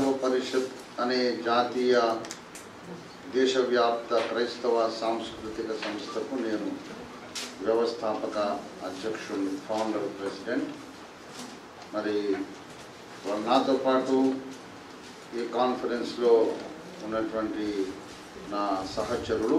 క్రైస్తవ పరిషత్ అనే జాతీయ దేశవ్యాప్త క్రైస్తవ సాంస్కృతిక సంస్థకు నేను వ్యవస్థాపక అధ్యక్షుడు ఫౌండర్ ప్రెసిడెంట్ మరి వాళ్ళ నాతో పాటు ఈ కాన్ఫరెన్స్లో ఉన్నటువంటి నా సహచరుడు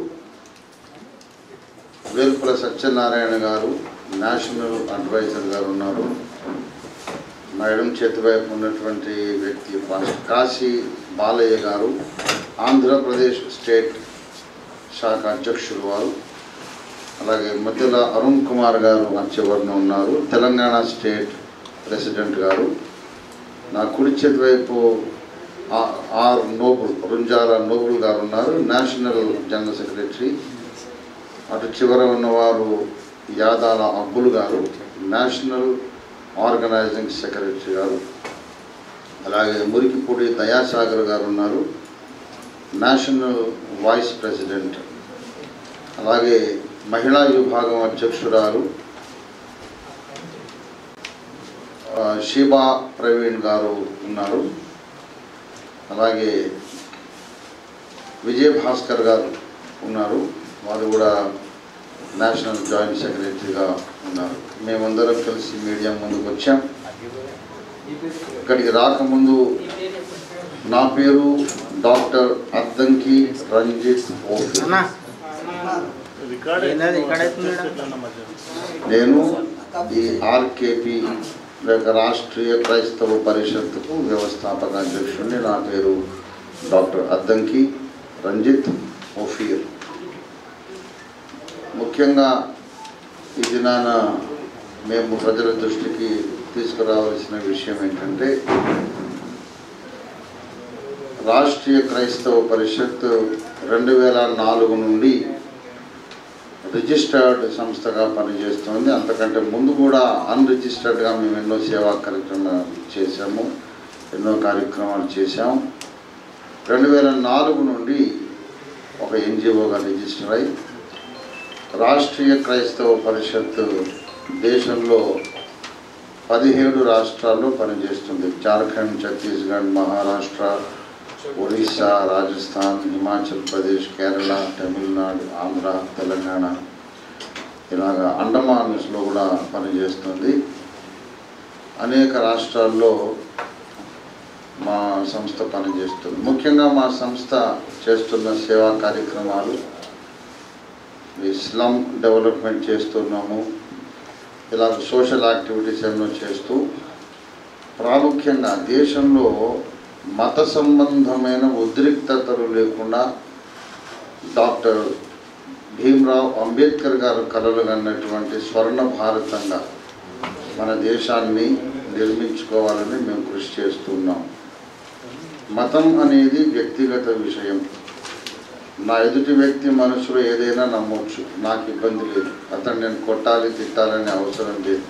వేల్పుల సత్యనారాయణ గారు నేషనల్ అడ్వైజర్ గారు ఉన్నారు నా ఎడం చేతి వైపు ఉన్నటువంటి వ్యక్తి పాస్టర్ కాశీ బాలయ్య గారు ఆంధ్రప్రదేశ్ స్టేట్ శాఖ అధ్యక్షులు వారు అలాగే మధ్యలో అరుణ్ కుమార్ గారు ఆ చివరిన ఉన్నారు తెలంగాణ స్టేట్ ప్రెసిడెంట్ గారు నా కుడి చేతి వైపు ఆ- ఆర్ నోబుల్ రుంజాల నోబుల్ గారు ఉన్నారు నేషనల్ జనరల్ సెక్రటరీ అటు చివర ఉన్నవారు యాదాల అబ్బుల్ గారు నేషనల్ ఆర్గనైజింగ్ సెక్రటరీ గారు అలాగే మురికిపూడి దయాసాగర్ గారు ఉన్నారు నేషనల్ వైస్ ప్రెసిడెంట్ అలాగే మహిళా విభాగం అధ్యక్షురాలు ఆ, షీబా ప్రవీణ్ గారు ఉన్నారు అలాగే విజయ్ భాస్కర్ గారు ఉన్నారు వారు కూడా నేషనల్ జాయింట్ సెక్రటరీగా ఉన్నారు మేమందరం కలిసి మీడియా ముందుకు వచ్చాం ఇక్కడికి రాకముందు నా పేరు డాక్టర్ అద్దంకి రంజిత్ ఓఫీ అన్నా ఏంటది ఇక్కడ అవుతుంది ఈడ? నేను ఈ ఆర్కేపీ లేక రాష్ట్రీయ క్రైస్తవ పరిషత్తుకు వ్యవస్థాపక అధ్యక్షుడిని నా పేరు డాక్టర్ అద్దంకి రంజిత్ ఓఫీర్ ముఖ్యంగా ఈ దినాన మేము ప్రజల దృష్టికి తీసుకురావాల్సిన విషయం ఏంటంటే రాష్ట్రీయ క్రైస్తవ పరిషత్ రెండు వేల నాలుగు నుండి రిజిస్టర్డ్ సంస్థగా పనిచేస్తుంది అంతకంటే ముందు కూడా అన్రిజిస్టర్డ్గా మేము ఎన్నో సేవా కార్యక్రమాలు చేశాము ఎన్నో కార్యక్రమాలు చేశాము రెండు వేల నాలుగు నుండి ఒక ఎన్జిఓగా రిజిస్టర్ అయి రాష్ట్రీయ క్రైస్తవ పరిషత్ దేశంలో పదిహేడు రాష్ట్రాల్లో పనిచేస్తుంది జార్ఖండ్ ఛత్తీస్గఢ్ మహారాష్ట్ర ఒరిస్సా రాజస్థాన్ హిమాచల్ ప్రదేశ్ కేరళ తమిళనాడు ఆంధ్ర తెలంగాణ ఇలాగ అండమాన్స్లో కూడా పనిచేస్తుంది అనేక రాష్ట్రాల్లో మా సంస్థ పనిచేస్తుంది ముఖ్యంగా మా సంస్థ చేస్తున్న సేవా కార్యక్రమాలు ఈ స్లమ్ డెవలప్మెంట్ చేస్తున్నాము ఇలా సోషల్ యాక్టివిటీస్ ఎన్నో చేస్తూ ప్రాముఖ్యంగా దేశంలో మత సంబంధమైన ఉద్రిక్తతలు లేకుండా డాక్టర్ భీమ్రావ్ అంబేద్కర్ గారు కలలు కన్నటువంటి స్వర్ణ భారతంగా మన దేశాన్ని నిర్మించుకోవాలని మేము కృషి చేస్తున్నాం మతం అనేది వ్యక్తిగత విషయం నా ఎదుటి వ్యక్తి మనసులో ఏదైనా నమ్మొచ్చు నాకు ఇబ్బంది లేదు అతను నేను కొట్టాలి తిట్టాలనే అవసరం లేదు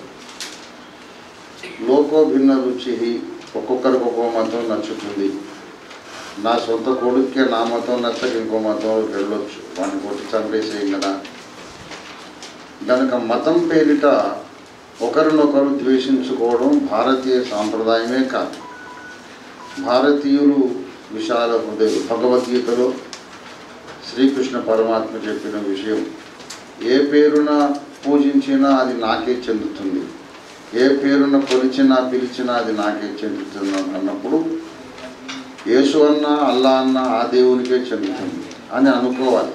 లోకో భిన్న రుచి ఒక్కొక్కరికి ఒక్కో మతం నచ్చుతుంది నా సొంత కొడుక్కే నా మతం నచ్చక ఇంకో మతంలోకి వెళ్ళొచ్చు వాడిని కొట్టి చంపేసేయం కదా కనుక మతం పేరిట ఒకరినొకరు ద్వేషించుకోవడం భారతీయ సాంప్రదాయమే కాదు భారతీయులు విశాల హృదయులు భగవద్గీతలో శ్రీకృష్ణ పరమాత్మ చెప్పిన విషయం ఏ పేరున పూజించినా అది నాకే చెందుతుంది ఏ పేరున కొలిచినా పిలిచినా అది నాకే చెందుతుంది అన్నప్పుడు యేసు అన్న అల్లా అన్న ఆ దేవునికే చెందుతుంది అని అనుకోవాలి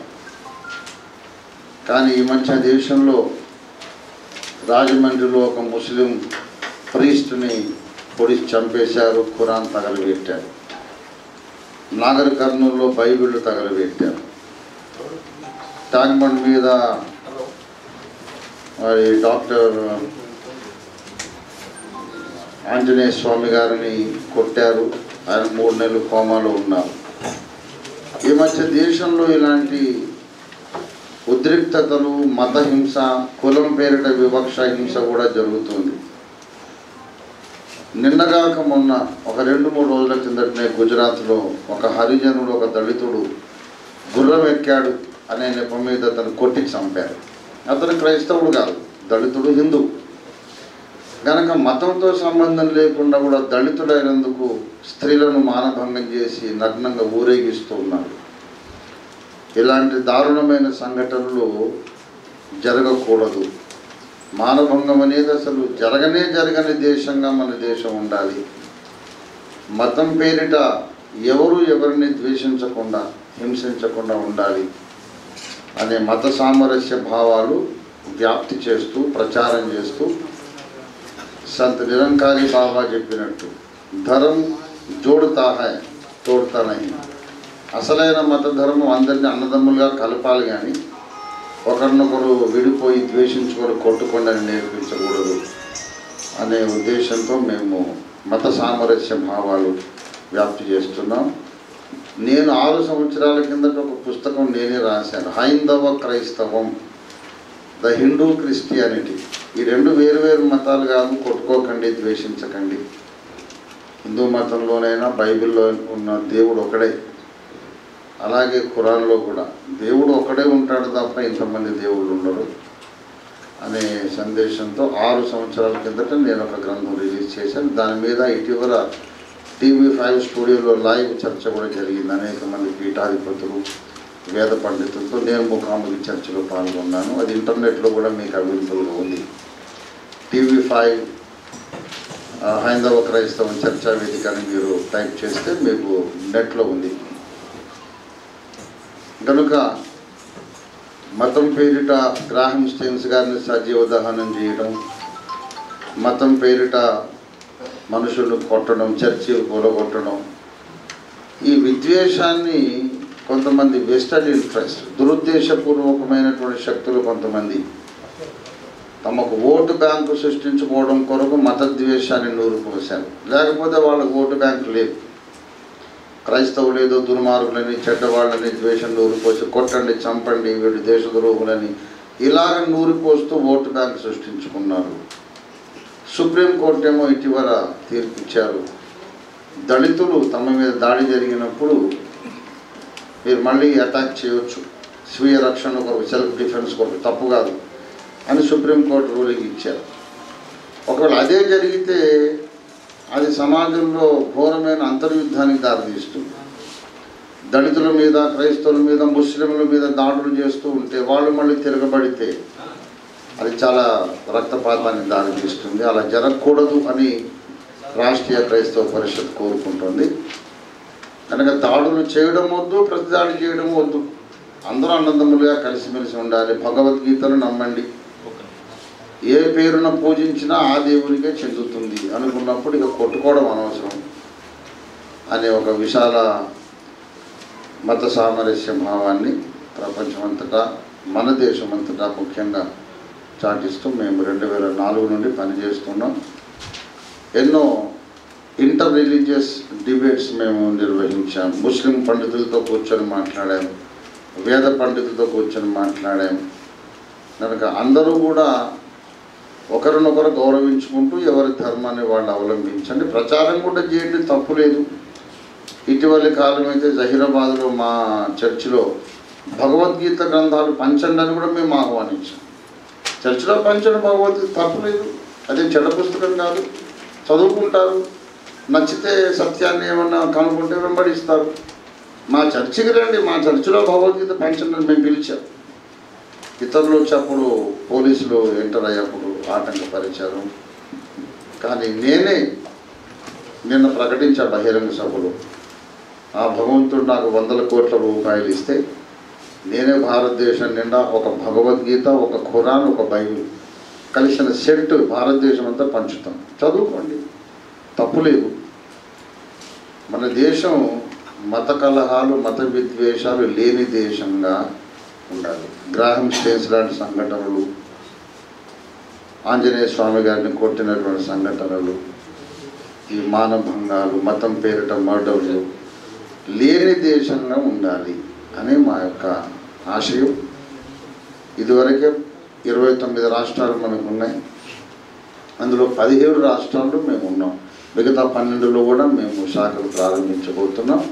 కానీ ఈ మధ్య దేశంలో రాజమండ్రిలో ఒక ముస్లిం ప్రీస్ట్ని పొడిచి చంపేశారు ఖురాన్ తగలబెట్టారు నాగర్ కర్నూలులో బైబిళ్ళు తగలబెట్టారు ట్యాంక్ బండ్ మీద మరి డాక్టర్ ఆంజనేయ స్వామి గారిని కొట్టారు ఆయన మూడు నెలలు కోమాలో ఉన్నారు ఈ మధ్య దేశంలో ఇలాంటి ఉద్రిక్తతలు మత హింస కులం పేరిట వివక్ష హింస కూడా జరుగుతుంది నిన్నగాక మొన్న ఒక రెండు మూడు రోజుల కిందటనే గుజరాత్లో ఒక హరిజనుడు ఒక దళితుడు గుర్రం ఎక్కాడు అనే నెపం మీద అతను కొట్టి చంపారు అతను క్రైస్తవుడు కాదు దళితుడు హిందూ గనక మతంతో సంబంధం లేకుండా కూడా దళితులైనందుకు స్త్రీలను మానభంగం చేసి నగ్నంగా ఊరేగిస్తూ ఉన్నారు ఇలాంటి దారుణమైన సంఘటనలు జరగకూడదు మానభంగం అనేది అసలు జరగనే జరగని దేశంగా మన దేశం ఉండాలి మతం పేరిట ఎవరు ఎవరిని ద్వేషించకుండా హింసించకుండా ఉండాలి అనే మత సామరస్య భావాలు వ్యాప్తి చేస్తూ ప్రచారం చేస్తూ సంత నిరంకారి బాబా చెప్పినట్టు ధరం జోడుతా హై తోడుతా నహి అసలైన మత ధర్మం అందరినీ అన్నదమ్ములుగా కలపాలి కానీ ఒకరినొకరు విడిపోయి ద్వేషించుకొని కొట్టుకొని అని నేర్పించకూడదు అనే ఉద్దేశంతో మేము మత సామరస్య భావాలు వ్యాప్తి చేస్తున్నాం నేను ఆరు సంవత్సరాల కిందట ఒక పుస్తకం నేనే రాశాను హైందవ క్రైస్తవం ద హిందూ క్రిస్టియానిటీ ఈ రెండు వేరు వేరు మతాలు కాదు కొట్టుకోకండి ద్వేషించకండి హిందూ మతంలోనైనా బైబిల్లో ఉన్న దేవుడు ఒకడే అలాగే ఖురాన్లో కూడా దేవుడు ఒకడే ఉంటాడు తప్ప ఇంతమంది దేవుళ్ళు ఉండరు అనే సందేశంతో ఆరు సంవత్సరాల కిందట నేను ఒక గ్రంథం రిలీజ్ చేశాను దాని మీద ఇటీవల టీవీ ఫైవ్ స్టూడియోలో లైవ్ చర్చ కూడా జరిగింది అనేక మంది పీఠాధిపతులు వేద పండితులతో నేను ముఖాముఖి చర్చలో పాల్గొన్నాను అది ఇంటర్నెట్లో కూడా మీకు అవైలబుల్గా ఉంది టీవీ ఫైవ్ ఆ, హైందవ క్రైస్తవం చర్చా వేదిక అని మీరు టైప్ చేస్తే మీకు నెట్లో ఉంది కనుక మతం పేరిట గ్రాహం స్టెయిన్స్ గారిని సజీవ దహనం చేయడం మతం పేరిట మనుషులను కొట్టడం చర్చిలు కూలగొట్టడం ఈ విద్వేషాన్ని కొంతమంది వెస్టర్న్ ఇంట్రెస్ట్ దురుద్దేశపూర్వకమైనటువంటి శక్తులు కొంతమంది తమకు ఓటు బ్యాంకు సృష్టించుకోవడం కొరకు మత ద్వేషాన్ని నూరుపోశారు లేకపోతే వాళ్ళకు ఓటు బ్యాంకు లేదు క్రైస్తవులు ఏదో దుర్మార్గులని చెడ్డవాళ్ళని ద్వేషం నూరిపోసి కొట్టండి చంపండి వీడు దేశద్రోహులని ఇలాగ నూరిపోస్తూ ఓటు బ్యాంక్ సృష్టించుకున్నారు సుప్రీంకోర్టు ఏమో ఇటీవల తీర్పు ఇచ్చారు దళితులు తమ మీద దాడి జరిగినప్పుడు మీరు మళ్ళీ అటాక్ చేయొచ్చు స్వీయ రక్షణ కొరకు సెల్ఫ్ డిఫెన్స్ కొరకు తప్పు కాదు అని సుప్రీంకోర్టు రూలింగ్ ఇచ్చారు ఒకవేళ అదే జరిగితే అది సమాజంలో ఘోరమైన అంతర్యుద్ధానికి దారితీస్తుంది దళితుల మీద క్రైస్తవుల మీద ముస్లింల మీద దాడులు చేస్తూ ఉంటే వాళ్ళు మళ్ళీ తిరగబడితే అది చాలా రక్తపాతానికి దారితీస్తుంది అలా జరగకూడదు అని రాష్ట్రీయ క్రైస్తవ పరిషత్ కోరుకుంటుంది కనుక దాడులు చేయడం వద్దు ప్రతిదాడి చేయడం వద్దు అందరూ అన్నదమ్ములుగా కలిసిమెలిసి ఉండాలి భగవద్గీతను నమ్మండి ఏ పేరున పూజించినా ఆ దేవునికే చెందుతుంది అనుకున్నప్పుడు ఇక కొట్టుకోవడం అనవసరం అనే ఒక విశాల మత సామరస్య భావాన్ని ప్రపంచమంతటా మన దేశమంతటా ముఖ్యంగా చాటిస్తూ మేము రెండు వేల నాలుగు నుండి పనిచేస్తున్నాం ఎన్నో ఇంటర్ రిలీజియస్ డిబేట్స్ మేము నిర్వహించాం ముస్లిం పండితులతో కూర్చొని మాట్లాడాం వేద పండితులతో కూర్చొని మాట్లాడాం కనుక అందరూ కూడా ఒకరినొకరు గౌరవించుకుంటూ ఎవరి ధర్మాన్ని వాళ్ళు అవలంబించండి ప్రచారం కూడా చేయండి తప్పు లేదు ఇటీవలి కాలం అయితే జహీరాబాద్లో మా చర్చిలో భగవద్గీత గ్రంథాలు పంచండి అని కూడా మేము ఆహ్వానించాం చర్చిలో పంచడం భగవద్గీత తప్పులేదు అదే చెడ్డ పుస్తకం కాదు చదువుకుంటారు నచ్చితే సత్యాన్ని ఏమన్నా కనుక్కుంటే వెంబడిస్తారు మా చర్చికి రండి మా చర్చిలో భగవద్గీత పంచండి అని మేము పిలిచాం ఇతరులు వచ్చేప్పుడు పోలీసులు ఎంటర్ అయ్యేప్పుడు ఆటంకపరిచారు కానీ నేనే నిన్న ప్రకటించా బహిరంగ సభలో ఆ భగవంతుడు నాకు వందల కోట్ల రూపాయలు ఇస్తే నేనే భారతదేశం నిండా ఒక భగవద్గీత ఒక ఖురాన్ ఒక బైబిల్ కలిసిన సెట్ భారతదేశం అంతా పంచుతాం చదువుకోండి తప్పులేదు మన దేశం మత కలహాలు మత విద్వేషాలు లేని దేశంగా ఉండాలి గ్రాహం స్టేన్స్ లాంటి సంఘటనలు ఆంజనేయ స్వామి గారిని కొట్టినటువంటి సంఘటనలు ఈ మానభంగాలు మతం పేరిట మర్డర్లు లేని దేశంగా ఉండాలి అని మా యొక్క ఆశయం ఇదివరకే ఇరవై తొమ్మిది రాష్ట్రాలు మనకు ఉన్నాయి అందులో పదిహేడు రాష్ట్రాల్లో మేము ఉన్నాం మిగతా పన్నెండులో కూడా మేము శాఖలు ప్రారంభించబోతున్నాం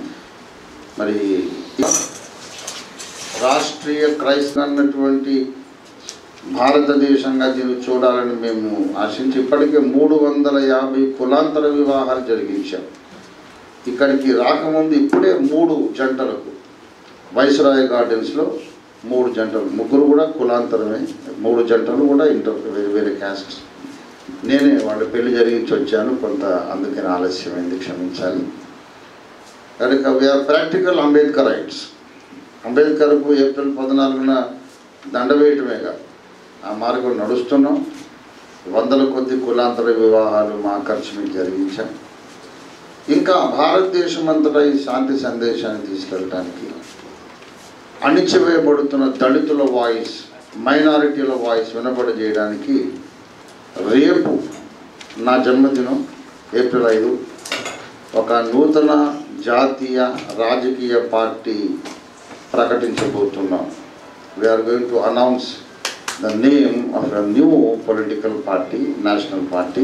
మరి రాష్ట్రీయ క్రైస్తవ అన్నటువంటి భారతదేశంగా దీన్ని చూడాలని మేము ఆశించి ఇప్పటికే మూడు వందల యాభై కులాంతర వివాహాలు జరిగించాం ఇక్కడికి రాకముందు ఇప్పుడే మూడు జంటలకు వైస్రాయ్ గార్డెన్స్లో మూడు జంటలు ముగ్గురు కూడా కులాంతరమే మూడు జంటలు కూడా ఇంటర్ వేరే వేరే క్యాస్ట్ నేనే వాళ్ళ పెళ్లి జరిగించి వచ్చాను కొంత అందుకని ఆలస్యమైంది క్షమించాలి కనుక వీఆర్ ప్రాక్టికల్ అంబేద్కర్ రైట్స్ అంబేద్కర్కు ఏప్రిల్ పద్నాలుగున దండ వేయటమే కాదు ఆ మార్గం నడుస్తున్నాం వందల కొద్ది కులాంతర వివాహాలు మా ఖర్చు మీద జరిగించాం ఇంకా భారతదేశం అంతటా ఈ శాంతి సందేశాన్ని తీసుకెళ్ళడానికి అణిచివేయబడుతున్న దళితుల వాయిస్ మైనారిటీల వాయిస్ వినపడజేయడానికి రేపు నా జన్మదినం ఏప్రిల్ ఐదు ఒక నూతన జాతీయ రాజకీయ పార్టీ ప్రకటించబోతున్నాం we are going to announce the name of a new political party national party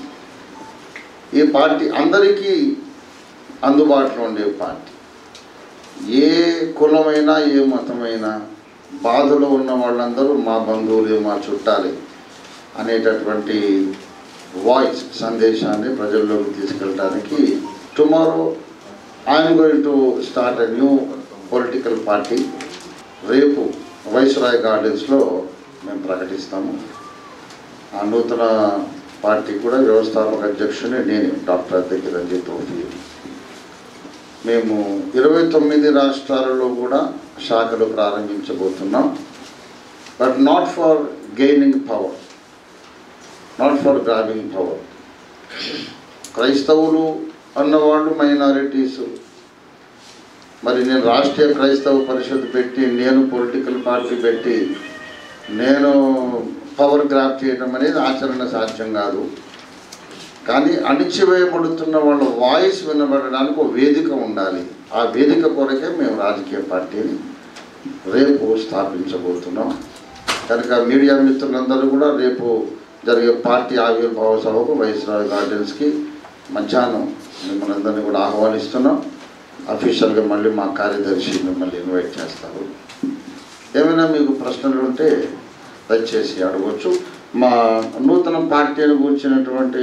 ఈ పార్టీ అందరికీ అందుబాటులో ఉండే పార్టీ ఏ కులమైనా ఏ మతమైనా బాధలో ఉన్న వాళ్ళందరూ మా బంధువులే మా చుట్టాలే అనేటటువంటి వాయిస్ సందేశాన్ని ప్రజల్లోకి తీసుకెళ్ళడానికి tomorrow I'm going to start a new political party రేపు వైస్రాయ్ గార్డెన్స్లో మేము ప్రకటిస్తాము ఆ నూతన పార్టీ కూడా వ్యవస్థాపక అధ్యక్షుని నేను డాక్టర్ అద్దెకి రంజిత్ ఓఫీ మేము ఇరవై తొమ్మిది రాష్ట్రాలలో కూడా శాఖలు ప్రారంభించబోతున్నాం but not for gaining power not for grabbing power క్రైస్తవులు అన్నవాళ్ళు మైనారిటీస్ మరి నేను రాష్ట్రీయ క్రైస్తవ పరిషత్ పెట్టి నేను పొలిటికల్ పార్టీ పెట్టి నేను పవర్ గ్రాప్ చేయడం అనేది ఆచరణ సాధ్యం కాదు కానీ అణిచివేయబడుతున్న వాళ్ళ వాయిస్ వినబడడానికి ఒక వేదిక ఉండాలి ఆ వేదిక కొరకే మేము రాజకీయ పార్టీని రేపు స్థాపించబోతున్నాం కనుక మీడియా మిత్రులందరూ కూడా రేపు జరిగే పార్టీ ఆవిర్భావ సభకు వైస్రాయ్ గార్డెన్స్కి మధ్యాహ్నం మిమ్మల్ని అందరినీ కూడా ఆహ్వానిస్తున్నాం అఫీషియల్గా మళ్ళీ మా కార్యదర్శి మిమ్మల్ని ఇన్వైట్ చేస్తారు ఏమైనా మీకు ప్రశ్నలు ఉంటే దయచేసి అడగవచ్చు మా నూతన పార్టీని కూర్చున్నటువంటి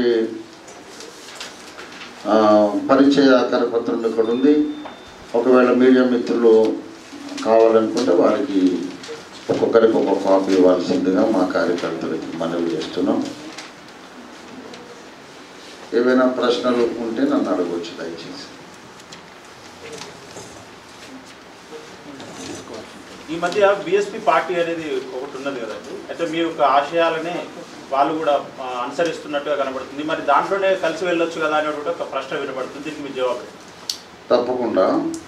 ఆ, పరిచయ కరపత్రం ఇక్కడ ఉంది ఒకవేళ మీడియా మిత్రులు కావాలనుకుంటే వారికి ఒక్కొక్కరికి ఒక్కొక్క కాపీ ఇవ్వాల్సిందిగా మా కార్యకర్తలకి మనవి చేస్తున్నాం ఏవైనా ప్రశ్నలు ఉంటే నన్ను అడగవచ్చు దయచేసి ఈ మధ్య బిఎస్పి పార్టీ అనేది ఒకటి ఉన్నది కదండి అయితే మీ యొక్క ఆశయాలనే వాళ్ళు కూడా ఆ, అనుసరిస్తున్నట్టుగా కనబడుతుంది మరి దాంట్లోనే కలిసి వెళ్ళొచ్చు కదా అనేటువంటి ఒక ప్రశ్న వినబడుతుంది దీనికి మీ జవాబు ఏంటి? తప్పకుండా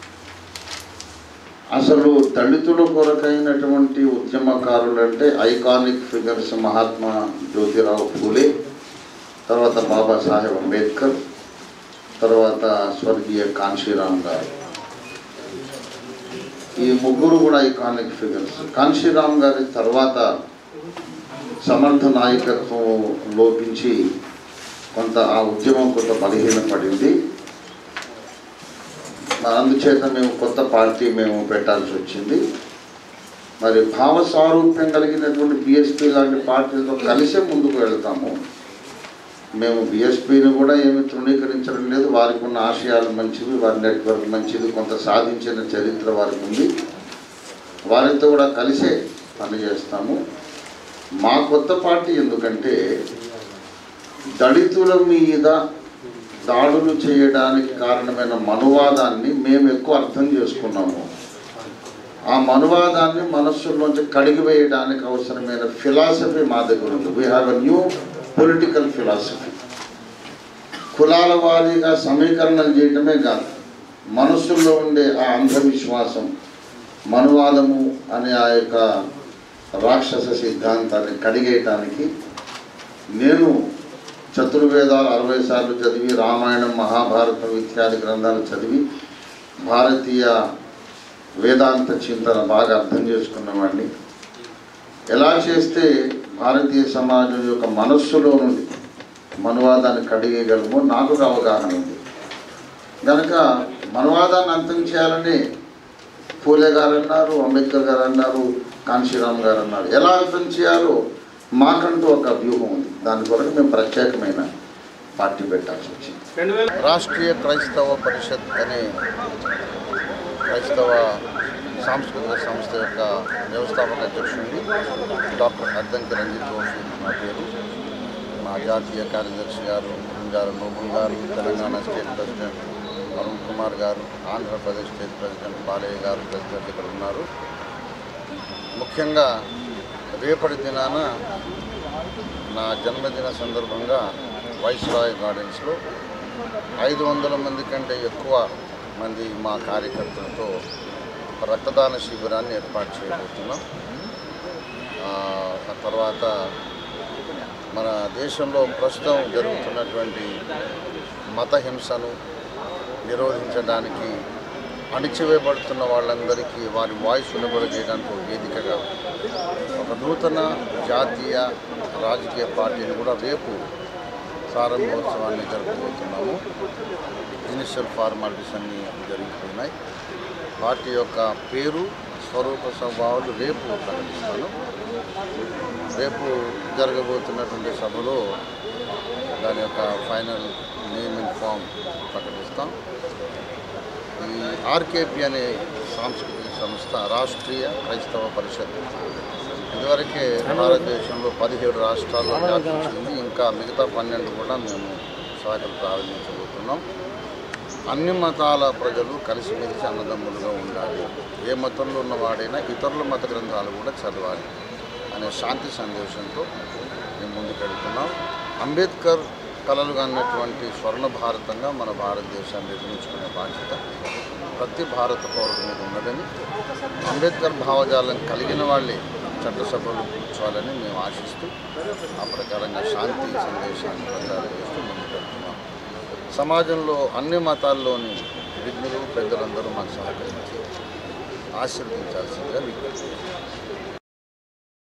అసలు దళితుల కొరకైనటువంటి ఉద్యమకారులు అంటే ఐకానిక్ ఫిగర్స్ మహాత్మా జ్యోతిరావు ఫూలే తర్వాత బాబాసాహెబ్ అంబేద్కర్ తర్వాత స్వర్గీయ కాంశీరామ్ గారు ఈ ముగ్గురు కూడా ఐకానిక్ ఫిగర్స్ కాంశీరామ్ గారి తర్వాత సమర్థ నాయకత్వం లోపించి కొంత ఆ ఉద్యమం కొంత బలహీనపడింది మరి అందుచేత మేము కొత్త పార్టీ మేము పెట్టాల్సి వచ్చింది మరి భావ సారూప్యం కలిగినటువంటి బిఎస్పీ లాంటి పార్టీలతో కలిసే ముందుకు వెళ్తాము మేము బిఎస్పీని కూడా ఏమి తృణీకరించడం లేదు వారికి ఉన్న ఆశయాలు మంచివి వారి నెట్వర్క్ మంచిది కొంత సాధించిన చరిత్ర వారికి ఉంది వారితో కూడా కలిసే పనిచేస్తాము మా కొత్త పార్టీ ఎందుకంటే దళితుల మీద దాడులు చేయడానికి కారణమైన మనువాదాన్ని మేము ఎక్కువ అర్థం చేసుకున్నాము ఆ మనువాదాన్ని మనస్సులోంచి కడిగివేయడానికి అవసరమైన ఫిలాసఫీ మా దగ్గర ఉంది we have a new political philosophy కులాల వారీగా సమీకరణలు చేయటమే కాదు మనస్సుల్లో ఉండే ఆ అంధవిశ్వాసం మనువాదము అనే ఆ యొక్క రాక్షస సిద్ధాంతాన్ని కడిగేయటానికి నేను చతుర్వేదాలు అరవై సార్లు చదివి రామాయణం మహాభారతం ఇత్యాది గ్రంథాలు చదివి భారతీయ వేదాంత చింతన బాగా అర్థం చేసుకున్నవాడిని ఎలా చేస్తే భారతీయ సమాజం యొక్క మనస్సులో నుండి మనువాదాన్ని కడిగేయగలమో నాకు ఒక అవగాహన ఉంది కనుక మనువాదాన్ని అంతం చేయాలని పూలే గారు అన్నారు అంబేద్కర్ గారు అన్నారు కాంశీరామ్ గారు అన్నారు ఎలా అర్థం చేయాలో మాకంటూ ఒక వ్యూహం ఉంది దాని కొరకు మేము ప్రత్యేకమైన పార్టీ పెట్టాల్సి వచ్చింది రెండు వేల రాష్ట్రీయ క్రైస్తవ పరిషత్ అనే క్రైస్తవ సాంస్కృతిక సంస్థ యొక్క వ్యవస్థాపక అధ్యక్షుడిని డాక్టర్ అద్దంకి రంజిత్ జోషి నా పేరు మా జాతీయ కార్యదర్శి గారు గారు నోబుల్ గారు తెలంగాణ స్టేట్ ప్రెసిడెంట్ అరుణ్ కుమార్ గారు ఆంధ్రప్రదేశ్ స్టేట్ ప్రెసిడెంట్ బాలయ్య గారు ప్రెసిడెంట్ ఇక్కడ ఉన్నారు ముఖ్యంగా రేపటి దినాన నా జన్మదిన సందర్భంగా వైస్రాయ్ గార్డెన్స్లో ఐదు వందల మంది కంటే ఎక్కువ మంది మా కార్యకర్తలతో ఒక రక్తదాన శిబిరాన్ని ఏర్పాటు చేయబోతున్నాం ఆ ఆ తర్వాత మన దేశంలో ప్రస్తుతం జరుగుతున్నటువంటి మత హింసను నిరోధించడానికి అణిచివేయబడుతున్న వాళ్ళందరికీ వారి వాయిస్ వినబడజేయడానికి ఒక వేదికగా ఒక నూతన జాతీయ రాజకీయ పార్టీని కూడా రేపు ప్రారంభోత్సవాన్ని జరుపుకోబోతున్నాము ఇనిషియల్ ఫార్మాలిటీస్ అన్నీ జరిగిపోయినాయి పార్టీ యొక్క పేరు స్వరూప స్వభావాలు రేపు ప్రకటిస్తాను రేపు జరగబోతున్నటువంటి సభలో దాని యొక్క ఫైనల్ నేమింగ్ ఫామ్ ప్రకటిస్తాం ఈ ఆర్కేపీ అనే సాంస్కృతిక సంస్థ రాష్ట్రీయ క్రైస్తవ పరిషత్ ఇదివరకే భారతదేశంలో పదిహేడు రాష్ట్రాల్లో వ్యాపించింది ఇంకా మిగతా పన్నెండు కూడా మేము శాఖలు ప్రారంభించబోతున్నాం అన్ని మతాల ప్రజలు కలిసిమెలిసి అన్నదమ్ములుగా ఉండాలి ఏ మతంలో ఉన్నవాడైనా ఇతరుల మత గ్రంథాలు కూడా చదవాలి అనే శాంతి సందేశంతో మేము ముందుకెళ్తున్నాం అంబేద్కర్ కలలు కన్నటువంటి స్వర్ణ భారతంగా మన భారతదేశాన్ని నిర్మించుకునే బాధ్యత ప్రతి భారత పౌరుడి మీద ఉన్నదని అంబేద్కర్ భావజాలం కలిగిన వాళ్ళే చట్టసభలు కూర్చోవాలని మేము ఆశిస్తూ ఆ ప్రకారంగా శాంతి సందేశాన్ని ప్రచారం చేస్తూ ముందుకెళ్తున్నాం సమాజంలో అన్ని మతాల్లోని విఘ్నులు పెద్దలందరూ మాకు సహకరించి ఆశీర్వదించాల్సిందిగా విజ్ఞప్తి